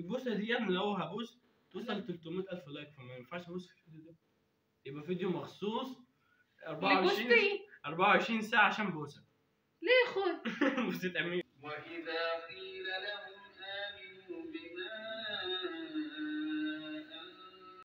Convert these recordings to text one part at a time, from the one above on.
البوسه دي يعني لو هبوس توصل 300 الف لايك فما ينفعش ابوس في الفيديو ده يبقى فيديو مخصوص 24 لبوستي 24 ساعه عشان بوسه ليه يا اخويا بوسه امين وإذا قيل لهم آمنوا بما أنزل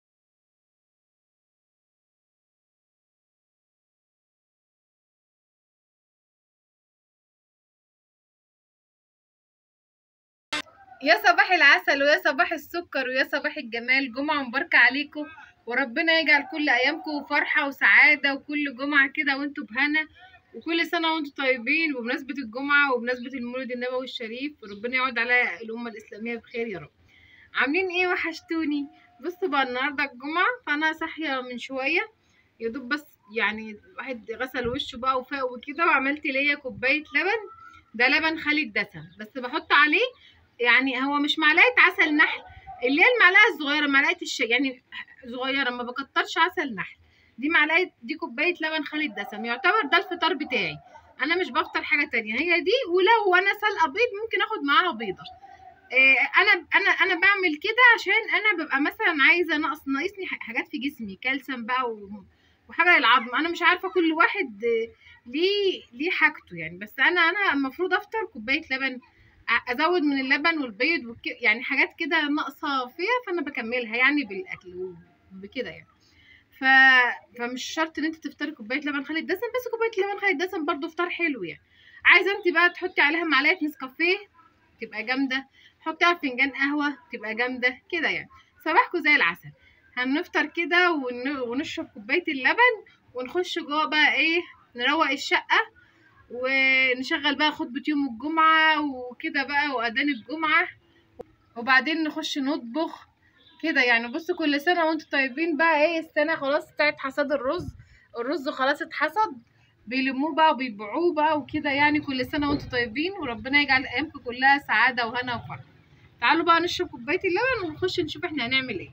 يا صباح العسل ويا صباح السكر ويا صباح الجمال جمعة مباركة عليكم وربنا يجعل كل أيامكم فرحة وسعادة وكل جمعة كده وانتوا بهنا وكل سنة وانتوا طيبين وبمناسبة الجمعة وبمناسبة المولد النبوي الشريف وربنا يعود على الأمة الإسلامية بخير يا رب عاملين ايه وحشتوني بصوا بقى النهاردة الجمعة فأنا صاحية من شوية يا دوب بس يعني الواحد غسل وشه بقى وفاق وكده وعملت ليا كوباية لبن ده لبن خالي الدسم بس بحط عليه يعني هو مش معلقه عسل نحل اللي هي المعلقه الصغيره معلقه الشاي يعني صغيره ما بكترش عسل نحل دي معلقه دي كوبايه لبن خالي الدسم يعتبر ده الفطار بتاعي انا مش بفطر حاجه تانية هي دي ولو انا سلقه بيض ممكن اخد معاها بيضه إيه انا انا انا بعمل كده عشان انا ببقى مثلا عايزه ناقص ناقصني ح- حاجات في جسمي كالسيوم بقى و- وحاجه للعظم انا مش عارفه كل واحد آه، ليه ليه حاجته يعني بس انا انا المفروض افطر كوبايه لبن أ- ازود من اللبن والبيض وك... يعني حاجات كده ناقصه فيها فانا بكملها يعني بالاكل وبكده يعني ف... فمش شرط ان انت تفطري كوبايه لبن خالي الدسم بس كوبايه لبن خالي الدسم برضو فطار حلو يعني عايزه انت بقى تحطي عليها معلقه نسكافيه تبقى جامده حطي على فنجان قهوه تبقى جامده كده يعني صباحكم زي العسل هنفطر كده ون... ونشرب كوبايه اللبن ونخش جوه بقى ايه نروق الشقه ونشغل بقى خطبة يوم الجمعة وكده بقى وأذان الجمعة وبعدين نخش نطبخ كده يعني بصوا كل سنة وانتوا طيبين بقى ايه السنة خلاص بتاعت حصاد الرز الرز خلاص اتحصد بيلموه بقى وبيبيعوه بقى وكده يعني كل سنة وانتوا طيبين وربنا يجعل أيامكم كلها سعادة وهنا وفرح تعالوا بقى نشرب كوباية اللبن ونخش نشوف احنا هنعمل ايه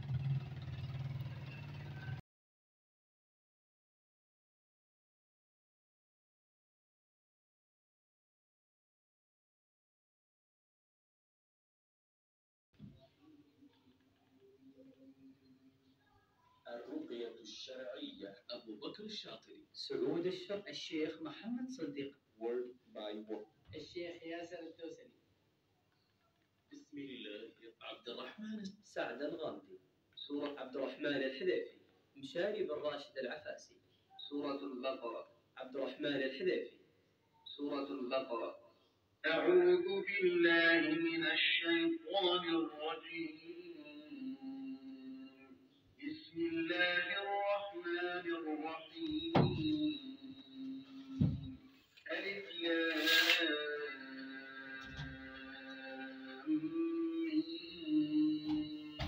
الرقية الشرعية أبو بكر الشاطري سعود الشرق الشيخ محمد صديق word by word الشيخ ياسر الدوسري بسم الله عبد الرحمن سعد الغامدي سورة عبد الرحمن الحذيفي مشاري بن راشد العفاسي سورة البقرة عبد الرحمن الحذيفي سورة البقرة أعوذ بالله من الشيطان الرجيم بسم الله الرحمن الرحيم ألف لام ميم.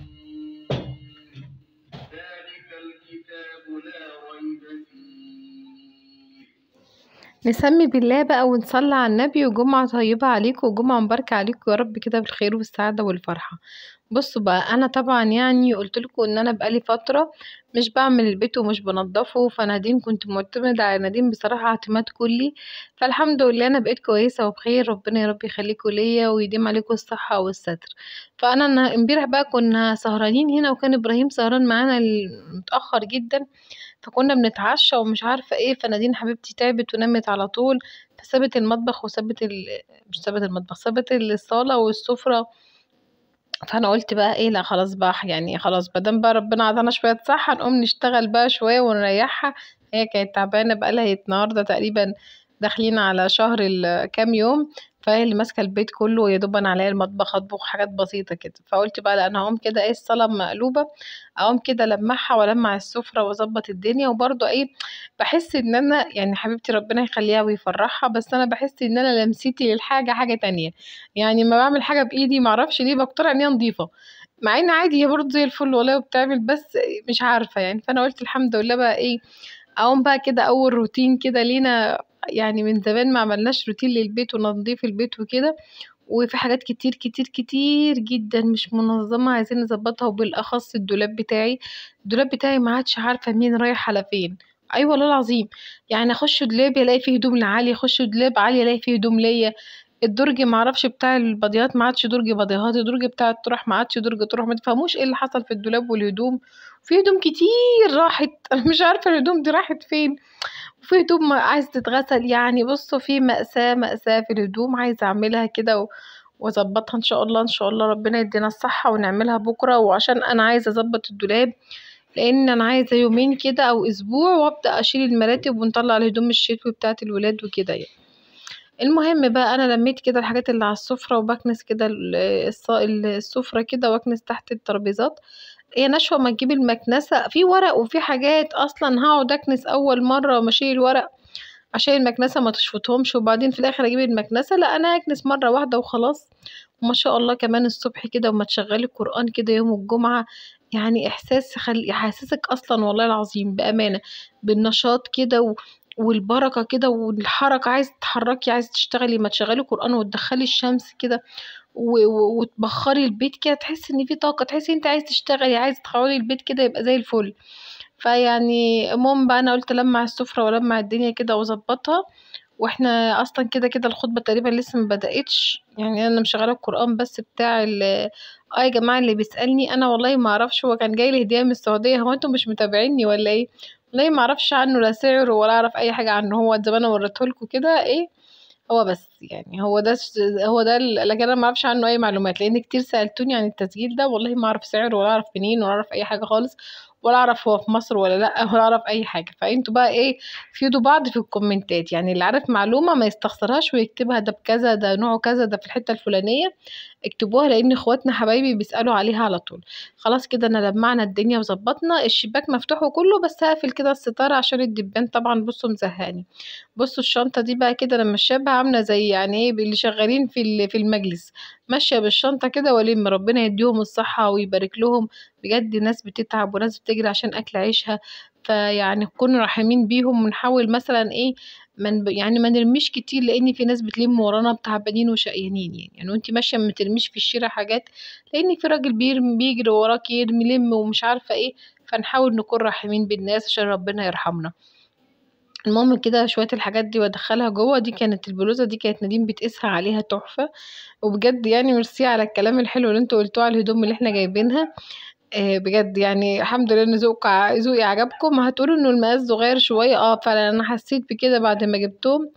ذلك الكتاب لا ريب فيه نسمي بالله بقى ونصلي على النبي وجمعة طيبة عليكم وجمعة مباركة عليكم يا رب كده بالخير والسعادة والفرحة بصوا بقى انا طبعا يعني قلت لكم ان انا بقالي فترة مش بعمل البيت ومش بنضفه فنادين كنت معتمدة على نادين بصراحة اعتماد كلي فالحمد لله انا بقيت كويسة وبخير ربنا يا رب يخليكم ليا ويديم عليكم الصحة والستر فانا النه- امبارح بقى كنا سهرانين هنا وكان ابراهيم سهران معانا ال- متأخر جدا فكنا بنتعشى ومش عارفة ايه فنادين حبيبتي تعبت ونامت على طول فسابت المطبخ وسابت ال... مش سابت المطبخ سابت الصالة والسفرة فانا قلت بقى ايه لا خلاص بقى يعني خلاص مادام بقى ربنا عطانا شوية صحة نقوم نشتغل بقى شوية ونريحها هي كانت تعبانة بقالها النهاردة تقريبا داخلين على شهر ال- كام يوم فهي اللي ماسكة البيت كله ويا دوب انا عليا المطبخ اطبخ حاجات بسيطة كده فقلت بقى لا انا هقوم كده ايه الصلاة مقلوبة اقوم كده لمعها والمع السفرة واظبط الدنيا وبرضه ايه بحس ان انا يعني حبيبتي ربنا يخليها ويفرحها بس انا بحس ان انا لمستي للحاجة حاجة تانية يعني ما بعمل حاجة بايدي معرفش ليه بقتنع ان هي نظيفة مع ان عادي هي برضه زي الفل والله وبتعمل بس مش عارفة يعني فانا قلت الحمد لله بقى ايه اقوم بقى كده اول روتين كده لينا يعني من زمان ما عملناش روتين للبيت وننظيف البيت وكده وفي حاجات كتير كتير كتير جدا مش منظمة عايزين نظبطها وبالأخص الدولاب بتاعي الدولاب بتاعي ما عادش عارفة مين رايح على فين أي أيوة والله العظيم يعني أخش دولاب ألاقي فيه هدوم لعلي أخش دولاب علي ألاقي فيه هدوم ليا الدرج معرفش بتاع الباديات ما عادش درج باديهات الدرج بتاع الطرح ما عادش درج طرح ما تفهموش ايه اللي حصل في الدولاب والهدوم في هدوم كتير راحت انا مش عارفه الهدوم دي راحت فين وفي هدوم عايزه تتغسل يعني بصوا في مأساة مأساة في الهدوم عايزه اعملها كده و- واظبطها ان شاء الله ان شاء الله ربنا يدينا الصحه ونعملها بكره وعشان انا عايزه اظبط الدولاب لان انا عايزه يومين كده او اسبوع وابدا اشيل المراتب ونطلع الهدوم الشتوي بتاعه الولاد وكده يعني المهم بقى انا لميت كده الحاجات اللي على السفره وبكنس كده ال- الص- السفره كده واكنس تحت الترابيزات هي نشوة ما تجيب المكنسة في ورق وفي حاجات اصلا هقعد اكنس اول مرة وما اشيل الورق عشان المكنسة ما تشفطهمش وبعدين في الاخر اجيب المكنسة لا انا اكنس مرة واحدة وخلاص وما شاء الله كمان الصبح كده وما تشغلي القرآن كده يوم الجمعة يعني احساس يخلي يحسسك اصلا والله العظيم بامانة بالنشاط كده و... والبركة كده والحركة عايزة تتحركي عايزة تشتغلي ما تشغلي قرآن وتدخلي الشمس كده و- و- وتبخري البيت كده تحسي ان في طاقة تحسي انت عايز تشتغلي عايز تحولي البيت كده يبقى زي الفل فيعني المهم بقى انا قلت لمع السفرة ولمع الدنيا كده واظبطها واحنا اصلا كده كده الخطبة تقريبا لسه ما بدأتش يعني انا مشغلة القرآن بس بتاع ال اه يا جماعة اللي بيسألني انا والله ما اعرفش هو كان جاي لي هدية من السعودية هو انتم مش متابعيني ولا ايه والله ما اعرفش عنه لا سعره ولا اعرف اي حاجة عنه هو زمان وريته لكم كده ايه هو بس يعني هو ده هو ده ال- لكن انا ما اعرفش عنه اي معلومات لان كتير سالتوني عن التسجيل ده والله ما اعرف سعره ولا اعرف منين ولا اعرف اي حاجه خالص ولا اعرف هو في مصر ولا لا ولا اعرف اي حاجه فانتوا بقى ايه فيدوا بعض في الكومنتات يعني اللي عارف معلومه ما يستخسرهاش ويكتبها ده بكذا ده نوعه كذا ده في الحته الفلانيه اكتبوها لان اخواتنا حبايبي بيسالوا عليها على طول خلاص كده انا لمعنا الدنيا وظبطنا الشباك مفتوح وكله بس هقفل كده الستاره عشان الدبان طبعا بصوا مزهقني بصوا الشنطة دي بقى كده لما الشابة عاملة زي يعني ايه اللي شغالين في ال- في المجلس ماشية بالشنطة كده ولم ربنا يديهم الصحة ويبارك لهم بجد ناس بتتعب وناس بتجري عشان أكل عيشها فيعني نكون رحيمين بيهم ونحاول مثلا ايه من يعني ما نرميش كتير لان في ناس بتلم ورانا تعبانين وشقيانين يعني يعني وانت ماشيه ما ترميش في الشارع حاجات لان في راجل بيرمي بيجري وراك يرمي لم ومش عارفه ايه فنحاول نكون رحيمين بالناس عشان ربنا يرحمنا المهم كده شوية الحاجات دي وادخلها جوه دي كانت البلوزة دي كانت نادين بتقيسها عليها تحفة وبجد يعني ميرسي على الكلام الحلو اللي انتوا قلتوه على الهدوم اللي احنا جايبينها آه بجد يعني الحمد لله ان ذوقك ع- ذوقي عجبكم هتقولوا انه المقاس صغير شوية اه فعلا انا حسيت بكده بعد ما جبتهم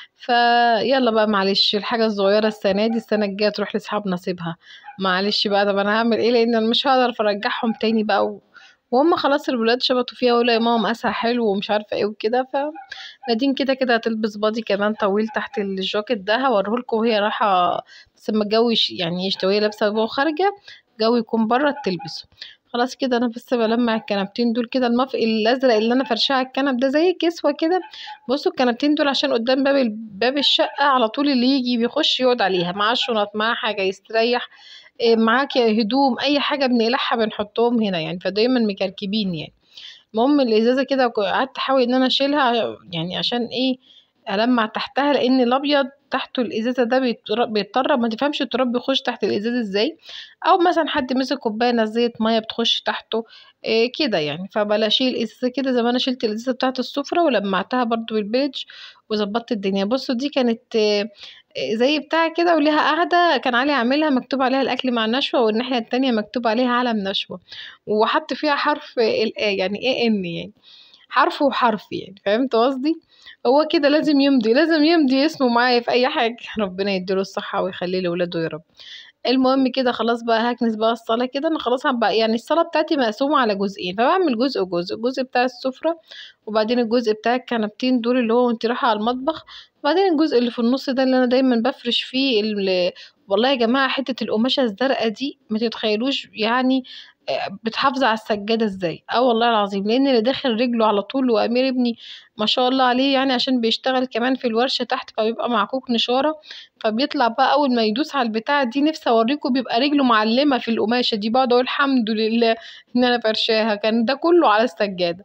فيلا بقى معلش الحاجة الصغيرة السنة دي السنة الجاية تروح لأصحاب نصيبها معلش بقى طب انا هعمل ايه لان انا مش هقدر ارجعهم تاني بقى و... وهم خلاص الولاد شبطوا فيها ولا يا ماما مقاسها حلو ومش عارفه ايه وكده ف نادين كده كده هتلبس بادي كمان طويل تحت الجاكيت ده هوريهولكوا وهي رايحه بس اما الجو يش- يعني يشتوي وهي لابسه جوه خارجه الجو يكون بره تلبسه خلاص كده انا بس بلمع الكنبتين دول كده المف الازرق اللي انا فرشاه على الكنب ده زي كسوه كده بصوا الكنبتين دول عشان قدام باب ال- باب الشقه على طول اللي يجي بيخش يقعد عليها معاه شنط معاه حاجه يستريح إيه، معاك هدوم اي حاجه بنقلعها بنحطهم هنا يعني فدايما مكركبين يعني المهم الازازه كده ك- قعدت احاول ان انا اشيلها يعني عشان ايه المع تحتها لان الابيض تحته الازازه ده بيتر- بيتطرب ما تفهمش التراب بيخش تحت الازازه ازاي او مثلا حد مسك كوبايه نزلت ميه بتخش تحته إيه كده يعني فبلا اشيل الازازه كده زي ما انا شلت الازازه بتاعه السفره ولمعتها برضو بالبيج وظبطت الدنيا بصوا دي كانت إيه زي بتاع كده وليها قاعدة كان علي عاملها مكتوب عليها الأكل مع النشوة والناحية التانية مكتوب عليها علم نشوة وحط فيها حرف ال A يعني ايه ان يعني حرف وحرف يعني فهمت قصدي هو كده لازم يمضي لازم يمضي اسمه معايا في أي حاجة ربنا يديله الصحة ويخليه لولاده يا رب المهم كده خلاص بقى هكنس بقى الصلاة كده انا خلاص هبقى يعني الصلاة بتاعتي مقسومة على جزئين فبعمل جزء وجزء الجزء بتاع السفرة وبعدين الجزء بتاع الكنبتين دول اللي هو وانت رايحة على المطبخ وبعدين الجزء اللي في النص ده اللي انا دايما بفرش فيه ال- والله يا جماعة حتة القماشة الزرقاء دي ما تتخيلوش يعني آه، بتحافظ على السجادة ازاي اه والله العظيم لان اللي داخل رجله على طول وامير ابني ما شاء الله عليه يعني عشان بيشتغل كمان في الورشة تحت فبيبقى معكوك نشارة فبيطلع بقى اول ما يدوس على البتاع دي نفسي اوريكم بيبقى رجله معلمة في القماشة دي بقعد اقول الحمد لله ان انا فرشاها كان ده كله على السجادة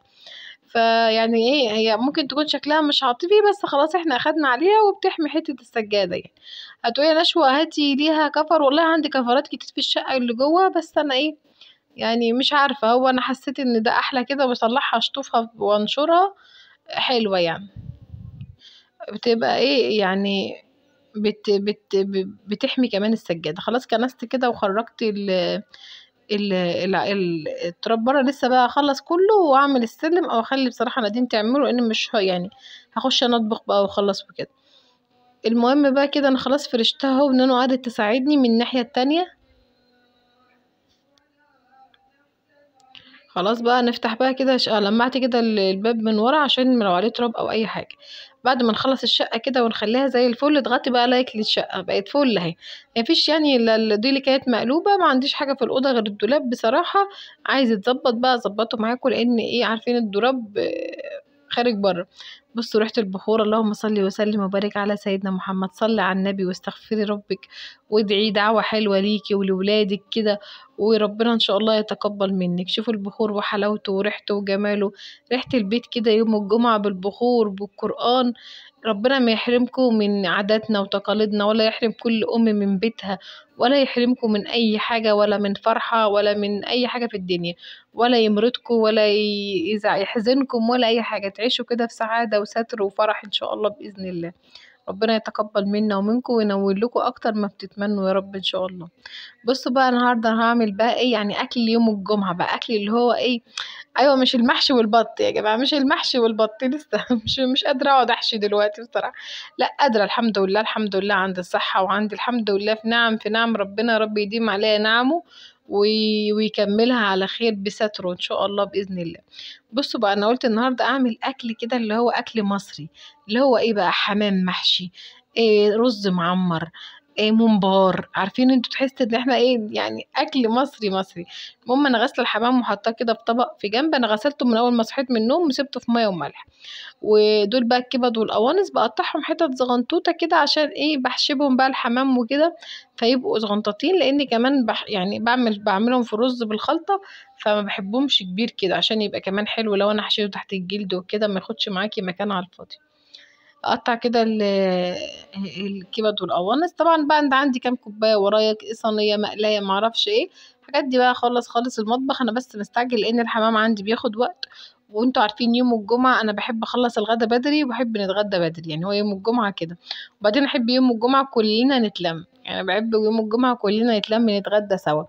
فيعني ايه هي ممكن تكون شكلها مش عاطفي بس خلاص احنا اخدنا عليها وبتحمي حتة السجادة يعني هتقولي يا نشوى هاتي ليها كفر والله عندي كفرات كتير في الشقة اللي جوه بس انا ايه يعني مش عارفة هو انا حسيت ان ده احلى كده بطلعها اشطفها وانشرها حلوة يعني بتبقى ايه يعني بت بت ب- بتحمي كمان السجادة خلاص كنست كده وخرجت ال ال ال- ال- التراب بره لسه بقى اخلص كله واعمل السلم او اخلي بصراحة نادين تعمله لان مش ه- يعني هخش انا اطبخ بقى واخلص وكده المهم بقى كده انا خلاص فرشتها اهو ونانو قعدت تساعدني من الناحية التانية خلاص بقى نفتح بقى كده ش- لمعت كده ال- الباب من ورا عشان لو عليه تراب او اي حاجه بعد ما نخلص الشقه كده ونخليها زي الفل اضغطي بقى لايك للشقه بقت فل اهي مفيش يعني الا ال- دي اللي كانت مقلوبه ما عنديش حاجه في الاوضه غير الدولاب بصراحه عايز يتظبط بقى ظبطه معاكم لان ايه عارفين الدولاب آه، خارج بره بصوا ريحه البخور اللهم صل وسلم وبارك على سيدنا محمد صلي على النبي واستغفري ربك وادعي دعوه حلوه ليكي ولولادك كده وربنا ان شاء الله يتقبل منك شوفوا البخور وحلاوته وريحته وجماله ريحة البيت كده يوم الجمعة بالبخور بالقرآن ربنا ما يحرمكم من عاداتنا وتقاليدنا ولا يحرم كل أم من بيتها ولا يحرمكم من أي حاجة ولا من فرحة ولا من أي حاجة في الدنيا ولا يمرضكم ولا ي- يزع- يحزنكم ولا أي حاجة تعيشوا كده في سعادة وستر وفرح إن شاء الله بإذن الله ربنا يتقبل منا ومنكم وينول لكم أكتر ما بتتمنوا يا رب إن شاء الله بصوا بقى النهارده هعمل بقى ايه يعني اكل يوم الجمعه بقى اكل اللي هو ايه ايوه مش المحشي والبط يا جماعه مش المحشي والبط لسه مش مش قادره اقعد احشي دلوقتي بصراحه لا قادره الحمد لله الحمد لله عندي الصحه وعندي الحمد لله في نعم في نعم ربنا يا رب يديم عليا نعمه وي- ويكملها على خير بستره ان شاء الله باذن الله بصوا بقى انا قلت النهارده اعمل اكل كده اللي هو اكل مصري اللي هو ايه بقى حمام محشي إيه رز معمر إيه ممبار عارفين انتوا تحسوا ان احنا ايه يعني اكل مصري مصري المهم انا غاسله الحمام وحطاه كده في طبق في جنب انا غسلته من اول ما صحيت من النوم وسبته في ميه وملح ودول بقى الكبد والقوانص بقطعهم حتت زغنطوطه كده عشان ايه بحشبهم بقى الحمام وكده فيبقوا زغنطاطين لان كمان بح يعني بعمل بعملهم في رز بالخلطه فما بحبهمش كبير كده عشان يبقى كمان حلو لو انا حشيته تحت الجلد وكده ما ياخدش معاكي مكان على الفاضي اقطع كده ال- الكبد والقوانص طبعا بقى انت عندي كام كوبايه ورايا صينيه مقلايه معرفش ايه الحاجات دي بقى اخلص خالص المطبخ انا بس مستعجل لان الحمام عندي بياخد وقت وانتوا عارفين يوم الجمعة انا بحب اخلص الغدا بدري وبحب نتغدى بدري يعني هو يوم الجمعة كده وبعدين احب يوم الجمعة كلنا نتلم يعني بحب يوم الجمعة كلنا نتلم نتغدى سوا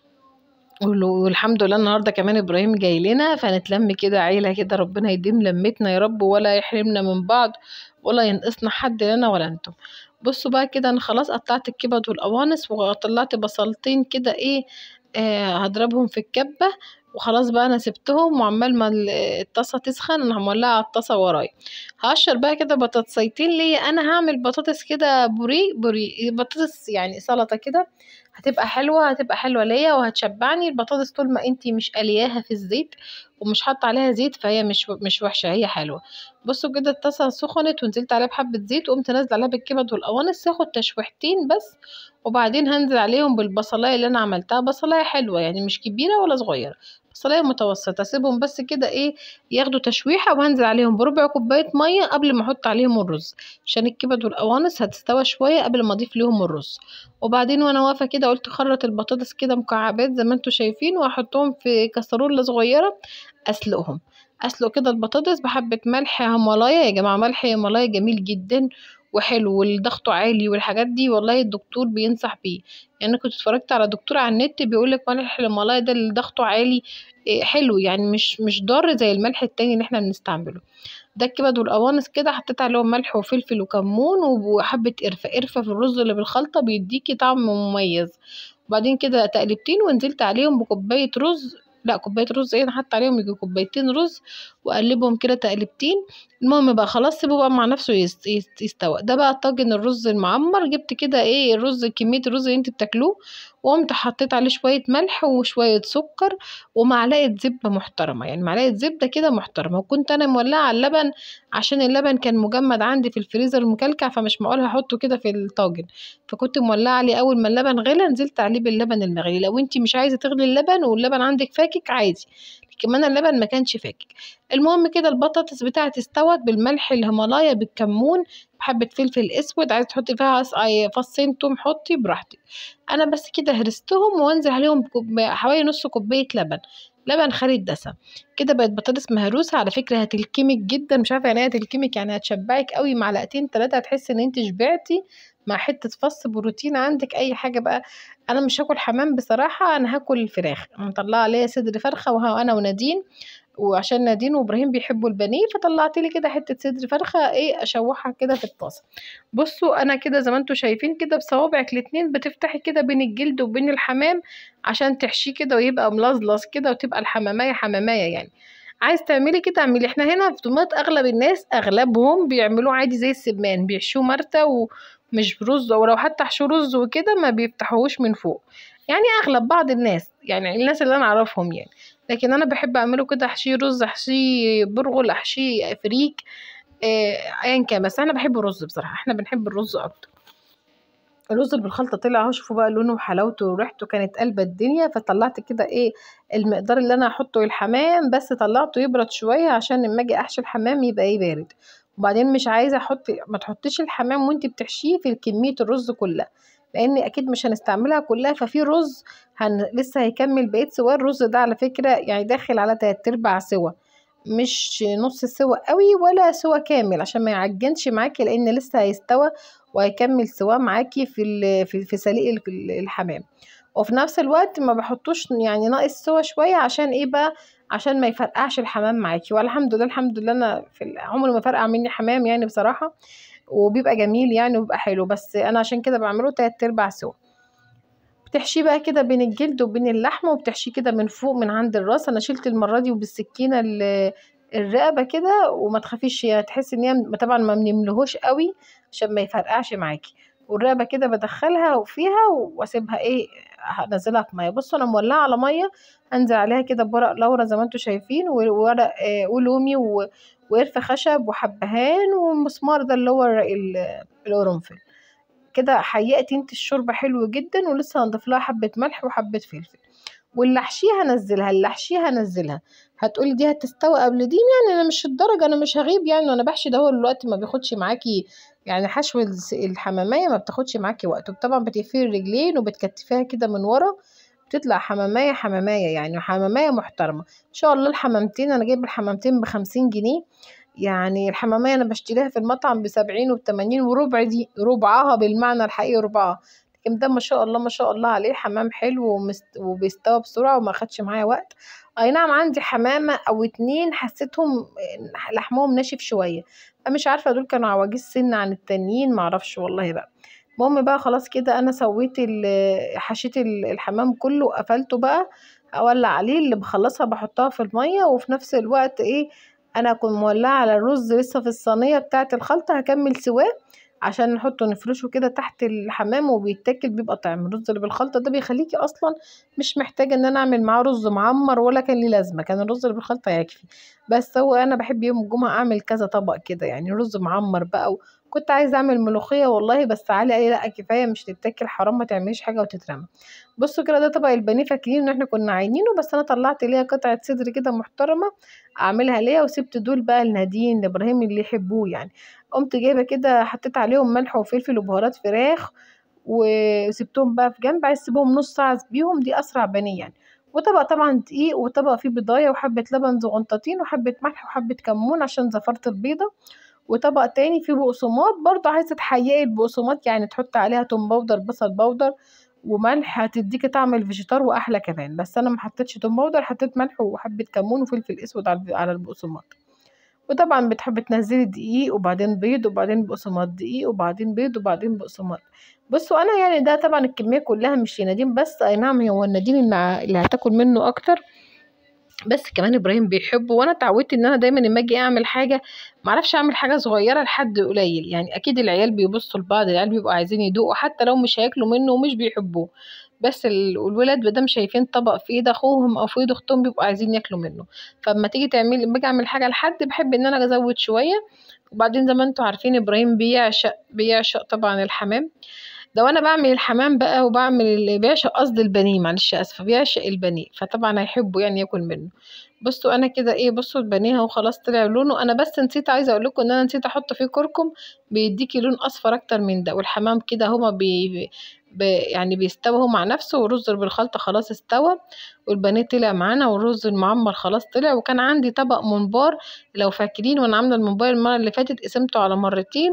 وال- والحمد لله النهارده كمان ابراهيم جاي لنا فنتلم كده عيله كده ربنا يديم لمتنا يا رب ولا يحرمنا من بعض ولا ينقصنا حد لنا ولا انتم بصوا بقى كده انا خلاص قطعت الكبد والقوانص وطلعت بصلتين كده ايه آه هضربهم في الكبه وخلاص بقى انا سبتهم وعمال ما ال- الطاسه تسخن انا مولعه على الطاسه ورايا هقشر بقى كده بطاطسيتين ليا انا هعمل بطاطس كده بوري بوري بطاطس يعني سلطه كده هتبقى حلوة هتبقى حلوة ليا وهتشبعني البطاطس طول ما انتي مش قلياها في الزيت ومش حاطة عليها زيت فهي مش مش وحشة هي حلوة بصوا كده الطاسة سخنت ونزلت عليها بحبة زيت وقمت نازلة عليها بالكبد والقوانص ياخد تشويحتين بس وبعدين هنزل عليهم بالبصلاية اللي انا عملتها بصلاية حلوة يعني مش كبيرة ولا صغيرة بصلاية متوسطة اسيبهم بس كده ايه ياخدوا تشويحة وهنزل عليهم بربع كوباية مية قبل ما احط عليهم الرز عشان الكبد والقوانص هتستوى شوية قبل ما اضيف ليهم الرز وبعدين وانا واقفه كده قلت خرط البطاطس كده مكعبات زي ما انتوا شايفين واحطهم في كسرولة صغيره اسلقهم اسلق كده البطاطس بحبه ملح هيمالايا يا جماعه ملح هيمالايا جميل جدا وحلو والضغط عالي والحاجات دي والله الدكتور بينصح بيه يعني انا كنت اتفرجت على دكتور على النت بيقولك ملح الهيمالايا ده اللي ضغطه عالي إيه، حلو يعني مش مش ضار زي الملح التاني اللي احنا بنستعمله ده الكبد والقوانص كده حطيت عليهم ملح وفلفل وكمون وحبة قرفة قرفة في الرز اللي بالخلطة بيديكي طعم مميز وبعدين كده تقلبتين ونزلت عليهم بكوباية رز لا كوباية رز ايه انا حاطة عليهم يجي كوبايتين رز واقلبهم كده تقلبتين المهم بقى خلاص سيبه بقى مع نفسه يست- يست- يستوى ده بقى طاجن الرز المعمر جبت كده ايه الرز كمية الرز اللي انت بتاكلوه وقمت حطيت عليه شوية ملح وشوية سكر ومعلقة زبدة محترمة يعني معلقة زبدة كده محترمة وكنت أنا مولعة على اللبن عشان اللبن كان مجمد عندي في الفريزر مكلكع فمش معقول هحطه كده في الطاجن فكنت مولعة عليه أول ما اللبن غلى نزلت عليه باللبن المغلي لو انتي مش عايزة تغلي اللبن واللبن عندك فاكك عادي كمان اللبن ما كانش فاكك المهم كده البطاطس بتاعتي استوت بالملح الهيمالايا بالكمون بحبة فلفل اسود عايزة تحطي فيها عص- أي فصين توم حطي براحتك انا بس كده هرستهم وانزل عليهم بكوب- حوالي نص كوبايه لبن لبن خالي الدسم كده بقت بطاطس مهروسه على فكره هتلكمك جدا مش عارفه يعني ايه هتلكمك يعني هتشبعك قوي معلقتين ثلاثه هتحسي ان انت شبعتي مع حته فص بروتين عندك اي حاجه بقى انا مش هاكل حمام بصراحه انا هاكل الفراخ مطلعه عليها صدر فرخه وها انا ونادين وعشان نادين وابراهيم بيحبوا البانيه فطلعت لي كده حته صدر فرخه ايه اشوحها كده في الطاسه بصوا انا كده زي ما انتم شايفين كده بصوابعك الاتنين بتفتحي كده بين الجلد وبين الحمام عشان تحشيه كده ويبقى ملظلظ كده وتبقى الحمامية حمامية يعني عايز تعملي كده اعملي احنا هنا في دمياط اغلب الناس اغلبهم بيعملوه عادي زي السمان بيحشوه مرتة ومش برز او لو حتى حشوه رز وكده ما بيفتحوهوش من فوق يعني اغلب بعض الناس يعني الناس اللي انا اعرفهم يعني لكن انا بحب اعمله كده احشيه رز احشيه برغل احشيه فريك آه، ايا كان بس انا بحب الرز بصراحه احنا بنحب الرز اكتر الرز اللي بالخلطه طلع اهو شوفوا بقى لونه وحلاوته وريحته كانت قلبة الدنيا فطلعت كده ايه المقدار اللي انا هحطه الحمام بس طلعته يبرد شويه عشان لما اجي احشي الحمام يبقى ايه بارد وبعدين مش عايزه احط ما تحطيش الحمام وانت بتحشيه في كميه الرز كلها لان اكيد مش هنستعملها كلها ففي رز هن... لسه هيكمل بقيه سوا الرز ده على فكره يعني داخل على تلات ارباع سوا مش نص سوا قوي ولا سوا كامل عشان ما يعجنش معاكي لان لسه هيستوى وهيكمل سوا معاكي في ال- في في سليق ال- الحمام وفي نفس الوقت ما بحطوش يعني ناقص سوا شويه عشان ايه بقى عشان ما يفرقعش الحمام معاكي والحمد لله الحمد لله انا في ال- عمري ما فرقع مني حمام يعني بصراحه وبيبقى جميل يعني وبيبقى حلو بس انا عشان كده بعمله تلات ارباع سوا بتحشيه بقى كده بين الجلد وبين اللحمه وبتحشيه كده من فوق من عند الراس انا شلت المره دي وبالسكينه ال- الرقبه كده وما تخافيش هي تحسي ان هي طبعا ما بنملهوش قوي عشان ما يفرقعش معاكي والرقبه كده بدخلها وفيها واسيبها ايه هنزلها في ميه بصوا انا مولعه على ميه هنزل عليها كده بورق لورا زي ما انتم شايفين وورق آه ولومي و- وقرفه خشب وحبهان ومسمار ده اللي هو الر- ال- القرنفل كده حيقت انت الشوربه حلو جدا ولسه هنضيف لها حبه ملح وحبه فلفل واللي احشيها هنزلها اللي احشيها هنزلها هتقولي دي هتستوى قبل دي يعني انا مش الدرجه انا مش هغيب يعني وانا بحشي ده هو الوقت ما بياخدش معاكي يعني حشو الس- الحمامية ما بتاخدش معاكي وقت وطبعا بتقفلي الرجلين وبتكتفيها كده من ورا بتطلع حمامية حمامية يعني حمامية محترمة ان شاء الله الحمامتين انا جايب الحمامتين بخمسين جنيه يعني الحمامية انا بشتريها في المطعم بسبعين وبتمانين وربع دي ربعها بالمعنى الحقيقي ربعها لكن ده ما شاء الله ما شاء الله عليه حمام حلو ومست... وبيستوى بسرعة وما خدش معايا وقت اي نعم عندي حمامة او اتنين حسيتهم لحمهم ناشف شوية فمش عارفة دول كانوا عواجيز سن عن التانيين معرفش والله بقى المهم بقى خلاص كده انا سويت ال- حشيت ال- الحمام كله وقفلته بقى اولع عليه اللي بخلصها بحطها في المية وفي نفس الوقت ايه انا كنت مولعة على الرز لسه في الصينية بتاعة الخلطة هكمل سواه عشان نحطه نفرشه كده تحت الحمام وبيتاكل بيبقى طعم الرز اللي بالخلطة ده بيخليكي اصلا مش محتاجة ان انا اعمل معاه رز معمر ولا كان ليه لازمة كان الرز اللي بالخلطة يكفي بس هو انا بحب يوم الجمعة اعمل كذا طبق كده يعني رز معمر بقى و... كنت عايزة اعمل ملوخية والله بس علي قال لي لا كفاية مش تتاكل حرام ما تعمليش حاجة وتترمى بصوا كده ده طبق البانيه فاكرين ان احنا كنا عاينينه بس انا طلعت ليها قطعة صدر كده محترمة اعملها ليا وسبت دول بقى لنادين لابراهيم اللي يحبوه يعني قمت جايبة كده حطيت عليهم ملح وفلفل وبهارات فراخ وسبتهم بقى في جنب عايز اسيبهم نص ساعة بيهم دي اسرع بانيه يعني وطبق طبعا دقيق وطبق فيه بضاية وحبة لبن زغنطتين وحبة ملح وحبة كمون عشان زفرت البيضة وطبق تاني فيه بقسماط برضه عايزة تحيقي البقسماط يعني تحط عليها توم باودر بصل باودر وملح هتديكي طعم الفيجيتار واحلى كمان بس انا ما حطيتش توم باودر حطيت ملح وحبة كمون وفلفل اسود على على البقسماط وطبعا بتحبي تنزلي دقيق وبعدين بيض وبعدين بقسماط دقيق وبعدين بيض وبعدين بقسماط بصوا انا يعني ده طبعا الكميه كلها مش لنادين بس اي نعم هو النادين اللي اللي هتاكل منه اكتر بس كمان ابراهيم بيحبه وانا اتعودت ان انا دايما لما اجي اعمل حاجه معرفش اعمل حاجه صغيره لحد قليل يعني اكيد العيال بيبصوا لبعض العيال بيبقوا عايزين يدوقوا حتى لو مش هياكلوا منه ومش بيحبوه بس ال- الولاد مادام شايفين طبق في ايد اخوهم او في ايد اختهم بيبقوا عايزين ياكلوا منه فلما تيجي تعملي لما اجي اعمل حاجه لحد بحب ان انا ازود شويه وبعدين زي ما انتوا عارفين ابراهيم بيعشق بيعشق طبعا الحمام ده وانا بعمل الحمام بقى وبعمل اللي بيعشق قصد البانيه معلش اسفه بيعشق البانيه فطبعا هيحبوا يعني ياكل منه بصوا انا كده ايه بصوا البانيه اهو خلاص طلع لونه انا بس نسيت عايزه اقول لكم ان انا نسيت احط فيه كركم بيديكي لون اصفر اكتر من ده والحمام كده هما بي ب يعني بيستوى هو مع نفسه والرز اللي بالخلطة خلاص استوى والبانيه طلع معانا والرز المعمر خلاص طلع وكان عندي طبق ممبار لو فاكرين وانا عامله الممبار المره اللي فاتت قسمته على مرتين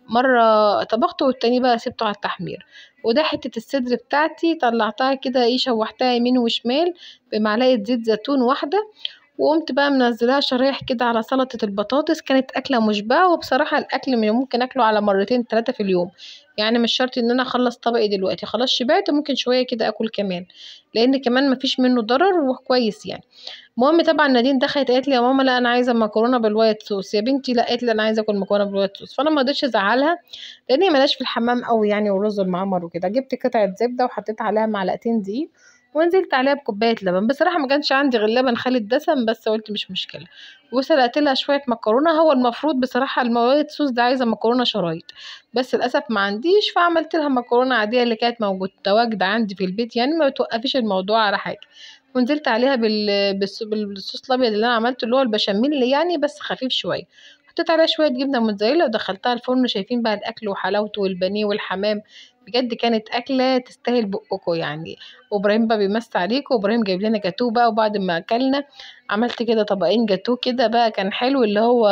مرة طبخته والتاني بقى سبته على التحمير وده حتة الصدر بتاعتي طلعتها كده ايه شوحتها يمين وشمال بمعلقة زيت زيتون واحدة وقمت بقى منزلاها شرايح كده على سلطة البطاطس كانت أكلة مشبعة وبصراحة الأكل من- ممكن أكله على مرتين تلاتة في اليوم يعني مش شرط إن أنا أخلص طبقي دلوقتي خلاص شبعت ممكن شوية كده أكل كمان لأن كمان مفيش منه ضرر وكويس يعني المهم طبعا نادين دخلت قالت لي يا ماما لا انا عايزه مكرونه بالوايت صوص يا بنتي لا قالت لي انا عايزه اكل مكرونه بالوايت صوص فانا ما قدرتش ازعلها لان هي ملاش في الحمام قوي يعني والرز المعمر وكده جبت قطعه زبده وحطيت عليها معلقتين دقيق ونزلت عليها بكوبايه لبن بصراحه ما كانش عندي غير لبن خالي الدسم بس قلت مش مشكله وسلقت لها شويه مكرونه هو المفروض بصراحه الوايت صوص ده عايزه مكرونه شرايط بس للاسف ما عنديش فعملت لها مكرونه عاديه اللي كانت موجوده متواجده عندي في البيت يعني ما بتوقفيش الموضوع على حاجه ونزلت عليها بال... بالص- بالصوص الابيض اللي انا عملته اللي هو البشاميل يعني بس خفيف شويه حطيت عليها شويه جبنه موتزاريلا ودخلتها الفرن شايفين بقى الاكل وحلاوته والبانيه والحمام بجد كانت اكله تستاهل بقكم يعني وابراهيم بقى بيمس عليكم وابراهيم جايب لنا جاتوه بقى وبعد ما اكلنا عملت كده طبقين جاتوه كده بقى كان حلو اللي هو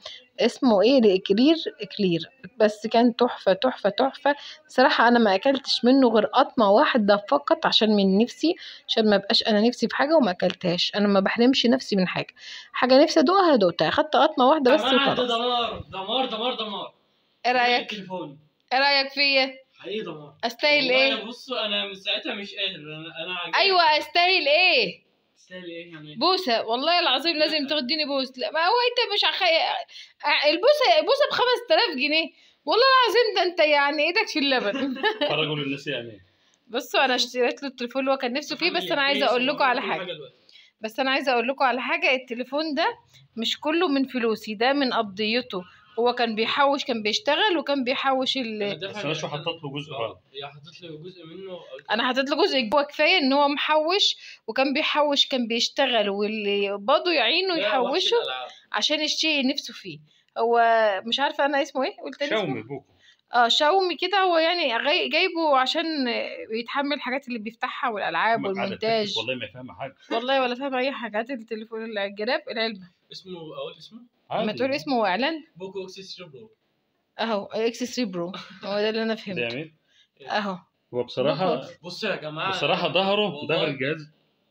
اسمه ايه الاكلير اكلير بس كان تحفه تحفه تحفه صراحه انا ما اكلتش منه غير قطمه واحده فقط عشان من نفسي عشان ما بقاش انا نفسي في حاجه وما اكلتهاش انا ما بحرمش نفسي من حاجه حاجه نفسي ادوقها دقتها خدت قطمه واحده بس كمان ده وخلاص دمار دمار دمار دمار ايه رايك التليفون ايه رايك فيا حقيقي دمار استاهل والله ايه أنا بصوا انا من ساعتها مش قادر انا انا عجبني. ايوه استاهل ايه تستاهل ايه يعني بوسه والله العظيم لازم تاخديني بوس لا ما هو انت مش عخي... البوسه البوسه ب 5000 جنيه والله العظيم ده انت يعني ايدك في اللبن فرجوا للناس يعني بصوا انا اشتريت له التليفون اللي هو كان نفسه فيه بس انا عايزه اقول لكم على حاجه دلوقتي. بس انا عايزه اقول لكم على حاجه التليفون ده مش كله من فلوسي ده من قبضيته هو كان بيحوش كان بيشتغل وكان بيحوش أنا ال... دافع بس رشوة جدا. حطت له جزء آه، برضه. هي حطت له جزء منه قلت انا حطيت له جزء جوه كفايه ان هو محوش وكان بيحوش كان بيشتغل واللي برضه يعينه ده وحش يحوشه الألعاب. عشان يشتري نفسه فيه هو مش عارفه انا اسمه ايه قلت لي اسمه شاومي بوكو اه شاومي كده هو يعني غي- جايبه عشان يتحمل الحاجات اللي بيفتحها والالعاب أما قاعدة والمونتاج تكتب والله ما فاهمه حاجه والله ولا فاهم اي حاجه هات التليفون الجراب العلبه اسمه اقول اسمه ما عادي. تقول اسمه اعلان بوكو اوكسيس برو اهو اكس 3 برو هو ده اللي انا ده فهمته يعني اهو هو بصراحه بصوا يا جماعه بصراحه ظهره والله. ظهر الجهاز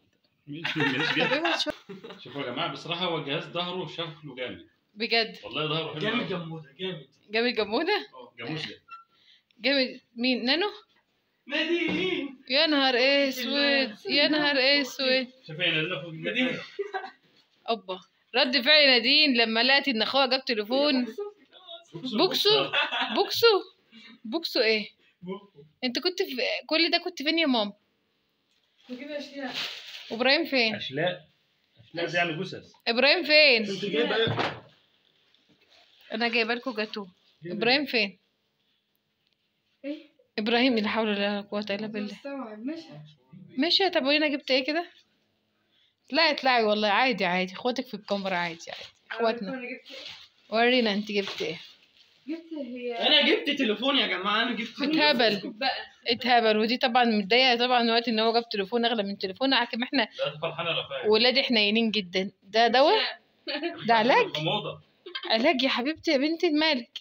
مش مش جامد شوفوا يا جماعه بصراحه هو الجهاز ظهره شكله جامد بجد والله ظهره حلو جامد أوي. جموده جامد جامد جمودة جاموسه جامد مين نانو نادين يا نهار اسود يا نهار اسود شوف هنا اللي نادين اوبا رد فعل نادين لما لقت ان اخوها جاب تليفون بوكسو بوكسو بوكسو ايه انت كنت في كل ده كنت فين يا ماما وابراهيم فين اشلاء اشلاء دي يعني جثث ابراهيم فين كنت جايب ايه انا جايبه لكم جاتوه ابراهيم فين ابراهيم لا حول ولا قوه الا بالله ماشي طب وانا جبت ايه كده لا اطلعي والله عادي عادي اخواتك في الكاميرا عادي عادي اخواتنا ورينا انت جبت ايه جبت هي انا جبت تليفون يا جماعه انا جبت اتهبل اتهبل ودي طبعا متضايقه طبعا وقت ان هو جاب تليفون اغلى من تليفون حكم احنا لا فرحانه ولا فاهم ولادي حنينين جدا ده دواء ده علاج موضه علاج يا حبيبتي يا بنتي مالك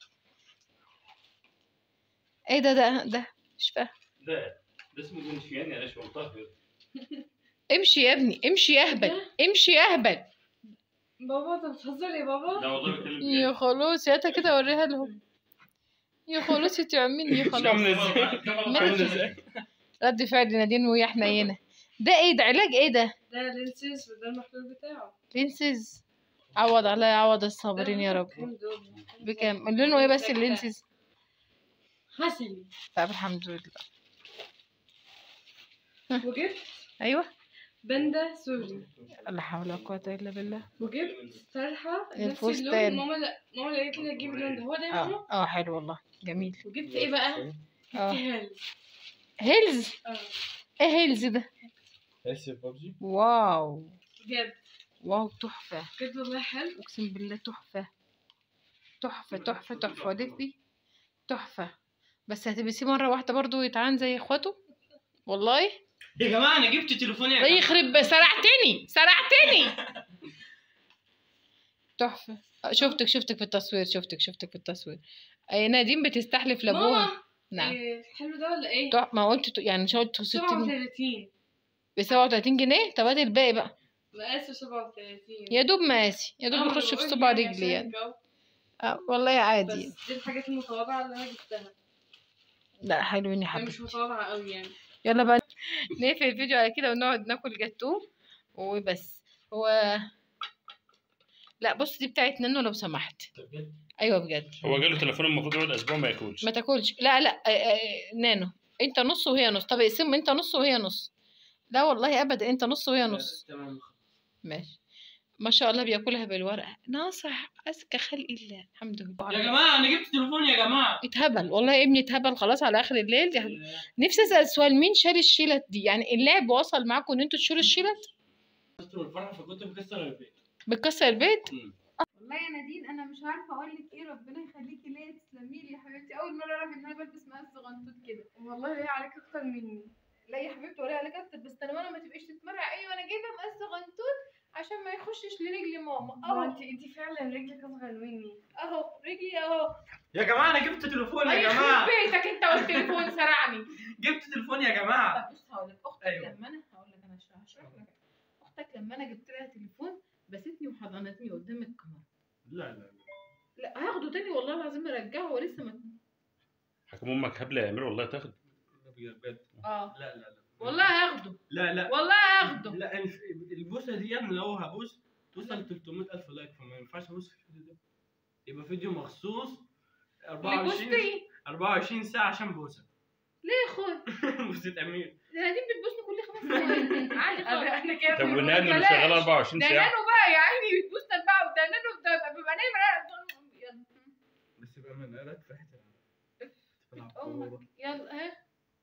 ايه ده ده ده مش فاهم ده ده اسمه جونشيان يا نشوى طاهر امشي يا ابني امشي يا اهبل امشي يا اهبل بابا انت بتهزر يا بابا لا والله بتكلم يا بجد. خلاص يا كده وريها لهم يا خلاص يا تعمين يا خلاص ازاي رد فعل نادين وهي حنينه ده ايه ده علاج ايه ده ده لينسز وده المحلول بتاعه لينسز عوض الله يعوض الصابرين يا رب كام دول؟ بكام لونه ايه بس اللينسز حسني طب الحمد لله وجبت ايوه باندا سوري لا حول ولا قوه الا بالله وجبت طرحه نفس الفستان. اللون ماما لا ماما اللي قالت لي اجيب اللون ده هو ده يا ماما اه اه حلو والله جميل وجبت ايه بقى؟ جبت اه هيلز هيلز اه ايه هيلز ده واو بجد واو تحفه بجد والله حلو اقسم بالله تحفه تحفه تحفه تحفه ودفي تحفه بس هتلبسيه مره واحده برضو يتعان زي اخواته والله يا جماعه انا جبت تليفون يا ده جماعه يخرب سرعتني سرعتني تحفه شفتك شفتك في التصوير شفتك شفتك في التصوير أي نادين بتستحلف لابوها ماما نعم إيه، حلو ده ولا ايه؟ تع- ما قلت ت- يعني شو 60 37 ب 37 جنيه طب هات الباقي بقى مقاسه 37 يا دوب مقاسي يا دوب آه، يخش في بقول صباع يعني رجلي عشان يعني الجو. آه والله عادي بس دي الحاجات المتواضعة اللي انا جبتها لا حلوين يا هي مش حبيبتي متواضعة قوي يعني يلا بقى نقفل الفيديو على كده ونقعد ناكل جاتوه وبس هو لا بص دي بتاعت نانو لو سمحت طب بجد ايوه بجد هو جاله تليفون المفروض يقعد اسبوع ما ياكلش ما تاكلش لا لا آه، آه، نانو انت نص وهي نص طب اقسم انت نص وهي نص لا والله ابدا انت نص وهي نص تمام ماشي ما شاء الله بياكلها بالورقه ناصح اذكى خلق الله الحمد لله يا جماعه انا جبت تليفون يا جماعه اتهبل والله ابني اتهبل خلاص على اخر الليل يا حبيبي. نفسي اسال سؤال مين شال الشيلت دي يعني اللعب وصل معاكم ان انتوا تشيلوا الشيلت كسر الفرحه فكنت مكسر البيت بتكسر البيت والله يا نادين انا مش عارفه اقول لك ايه ربنا يخليكي ليا تسلمي لي يا حبيبتي اول مره اعرف ان انا بلبس مقاس صغنطوط كده والله ليه عليك اكتر مني لا يا حبيبتي ولا عليك اكتر بس انا ما تبقيش تتمرع ايوه انا جايبه مقاس صغنطوط عشان ما يخشش لرجلي ماما اه اهو انت انت فعلا رجلك اصغر مني اهو رجلي اهو يا جماعه انا جبت تليفون يا يخرب جماعه بيتك انت والتليفون سرعني جبت تليفون يا جماعه طب بص هقول لك اختك أيوة. لما انا هقول لك انا هشرح هشرح لك اختك لما انا جبت لها تليفون بستني وحضنتني قدام الكاميرا لا لا لا لا هاخده تاني والله العظيم ارجعه هو لسه ما حكم امك هبله يا امير والله تاخد بجد اه لا لا لا والله هاخده لا لا والله هاخده لا الف- البوسه دي انا لو هبوس توصل 300000 لايك فما ينفعش ابوس في الفيديو ده يبقى فيديو مخصوص 24 بوستي 24 ساعه عشان بوسه ليه يا اخويا بوسه امير ده نادين بتبوسني كل خمس ثواني عادي انا خالص انا كده طب بقول والنادي اللي بلاش. شغال 24 ده ساعه نانو بقى يا عيني بتبوسنا بقى ده نانو ده بيبقى نايم أنا- يلا بس يبقى من قالت في حته تلعب امك كورة. يلا ها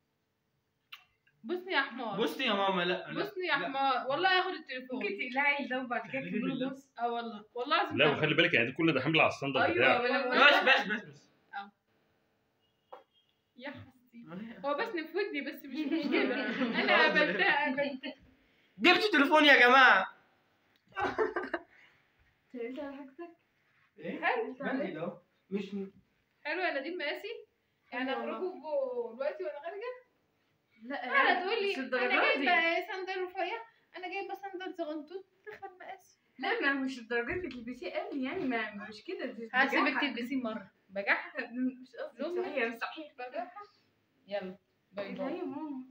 بوسني يا حمار بوسني يا ماما لا لا بوسني يا لا. حمار والله هاخد التليفون ممكن تقلعي ده وبعد كده حبيبي تجيبي له بالله. بوس اه والله والله العظيم لا هاخد. وخلي بالك يعني ده كل ده حمل على الصندوق ايوه بتاعك ما انا بس بقول بس بس بس يا حستي هو بس في ودني بس مش مشكله انا قابلتها قابلتها جبت تليفون يا جماعه انت على حاجتك ايه حلو بنقل اهو مش حلو يا نادين مقاسي يعني حلو والله. اخرجوا دلوقتي وانا خارجه لا تعالى تقول لي مش انا الدرجات دي جايبه صندل رفيع انا جايبه صندل صغنطوط تاخد مقاسي لا ما مش الدرجات اللي تلبسيه قوي يعني ما مش كده دي هسيبك بجاحة. تلبسيه مره بجاحه مش قصدي لومي. صحيح مش صحيح بجاحه يلا باي باي لا يا ماما